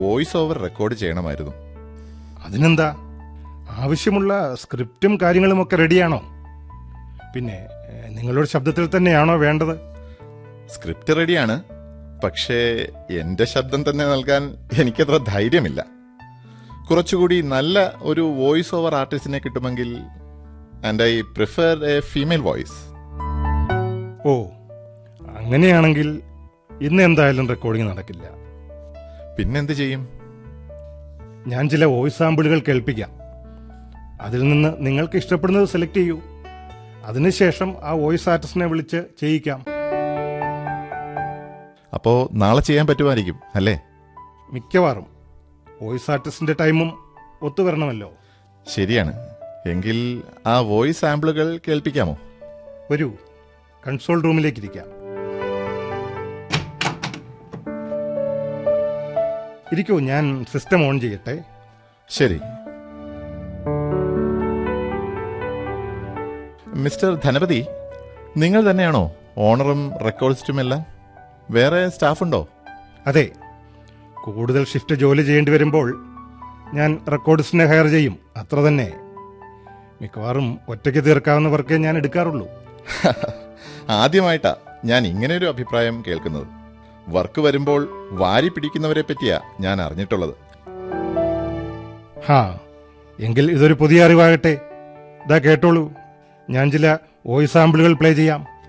voice over record ചെയ്യണമായിരുന്നു അതിനെന്താ ആവശ്യമുള്ള സ്ക്രിപ്റ്റും കാര്യങ്ങളുമൊക്കെ റെഡിയാണോ പിന്നെ ഏ, നിങ്ങളുടെ ശബ്ദത്തിൽ തന്നെയാണോ വേണ്ടത് സ്ക്രിപ്റ്റ് റെഡിയാണ് പക്ഷേ എന്റെ ശബ്ദം തന്നെ നൽകാൻ എനിക്കത്ര ധൈര്യമില്ല കുറച്ചുകൂടി നല്ല ഒരു വോയിസ് ഓവർ ആർട്ടിസ്റ്റിനെ കിട്ടുമെങ്കിൽ and I prefer a female voice ഓ അങ്ങനെയാണെങ്കിൽ ഇന്ന് എന്തായാലും റെക്കോർഡിംഗ് നടക്കില്ല പിന്നെന്ത് ചെയ്യും ഞാൻ ചില വോയിസ് സാമ്പിളുകൾ കേൾപ്പിക്കാം അതിൽ നിന്ന് നിങ്ങൾക്ക് ഇഷ്ടപ്പെടുന്നത് സെലക്ട് ചെയ്യൂ അതിനുശേഷം ആ വോയിസ് ആർട്ടിസ്റ്റിനെ വിളിച്ച് ചെയ്യിക്കാം അപ്പോ നാളെ ചെയ്യാൻ പറ്റുമായിരിക്കും അല്ലേ മിക്കവാറും വോയിസ് ആർട്ടിസ്റ്റിന്റെ ടൈമും ഒത്തുവരണമല്ലോ ശരിയാണ് എങ്കിൽ ആ വോയിസ് സാമ്പിളുകൾ കേൾപ്പിക്കാമോ വരൂ കൺസോൾ റൂമിലേക്ക് ഇരിക്കാം ഇരിക്കൂ ഞാൻ സിസ്റ്റം ഓൺ ചെയ്യട്ടെ ശരി മിസ്റ്റർ ധനപതി നിങ്ങൾ തന്നെയാണോ ഓണറും റെക്കോർഡ്സ്റ്റും എല്ലാം വേറെ സ്റ്റാഫുണ്ടോ അതെ കൂടുതൽ ഷിഫ്റ്റ് ജോലി ചെയ്യേണ്ടി വരുമ്പോൾ ഞാൻ റെക്കോർഡിസ്റ്റിനെ ഹയർ ചെയ്യും അത്ര തന്നെ മിക്കവാറും ഒറ്റയ്ക്ക് തീർക്കാവുന്ന വർക്കേ ഞാൻ എടുക്കാറുള്ളൂ ആദ്യമായിട്ടാ ഞാൻ ഇങ്ങനെ ഒരു അഭിപ്രായം കേൾക്കുന്നത് വർക്ക് വരുമ്പോൾ വാരി പിടിക്കുന്നവരെ പറ്റിയാ ഞാൻ അറിഞ്ഞിട്ടുള്ളത് ഹാ എങ്കിൽ ഇതൊരു പുതിയ അറിവാകട്ടെ ഇതാ കേട്ടോളൂ ഞാൻ ചില വോയിസ് സാമ്പിളുകൾ പ്ലേ ചെയ്യാം